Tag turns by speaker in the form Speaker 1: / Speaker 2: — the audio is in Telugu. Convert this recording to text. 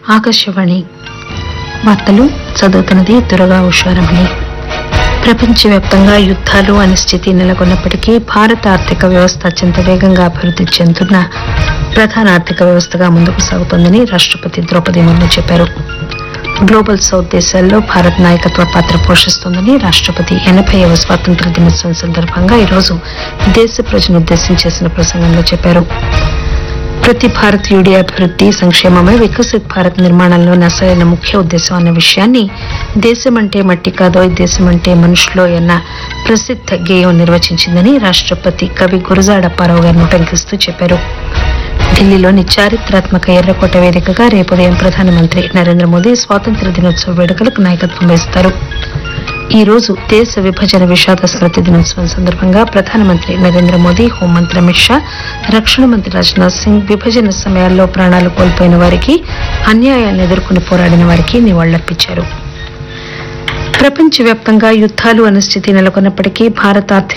Speaker 1: ఆకాశవాణి వార్తలు చదువుతున్నది దురగా ఉషారమణి ప్రపంచవ్యాప్తంగా యుద్ధాలు అనిశ్చితి నెలకొన్నప్పటికీ భారత ఆర్థిక వ్యవస్థ అత్యంత వేగంగా అభివృద్ది చెందుతున్న ప్రధాన ఆర్థిక వ్యవస్థగా ముందుకు సాగుతోందని రాష్టపతి ద్రౌపది ముర్ము చెప్పారు గ్లోబల్ సౌత్ దేశాల్లో భారత్ నాయకత్వ పాత్ర పోషిస్తోందని రాష్టపతి ఎనభైవ స్వాతంత్ర దినోత్సవం సందర్భంగా ఈరోజు దేశ ప్రజలను ఉద్దేశించి చేసిన ప్రసంగంలో చెప్పారు ప్రతి భారతీయుడి అభివృద్ది సంక్షేమమే వికసిత్ భారత్ నిర్మాణంలోని అసలైన ముఖ్య ఉద్దేశం అన్న విషయాన్ని దేశమంటే మట్టి కాదో దేశమంటే మనుషులో అన్న ప్రసిద్ధ గేయం నిర్వచించిందని రాష్టపతి కవి గురజాడ అప్పారావు గారిని ఉటంకిస్తూ చెప్పారు ఢిల్లీలోని చారిత్రాత్మక ఎర్రకోట వేదికగా రేపు ఉదయం ప్రధానమంత్రి నరేంద్ర మోదీ స్వాతంత్ర దినోత్సవ వేడుకలకు నాయకత్వం వహిస్తారు ఈ రోజు దేశ విభజన విషాద స్మృతి దినోత్సవం సందర్భంగా ప్రధానమంత్రి నరేంద్ర మోదీ హోంమంత్రి అమిత్ షా రక్షణ మంత్రి రాజ్నాథ్ సింగ్ విభజన సమయాల్లో ప్రాణాలు కోల్పోయిన వారికి అన్యాయాన్ని ఎదుర్కొని పోరాడిన వారికి నివాళులర్పించారు ప్రపంచవ్యాప్తంగా యుద్ధాలు అనిశ్చితి నెలకొన్నప్పటికీ భారత ఆర్థిక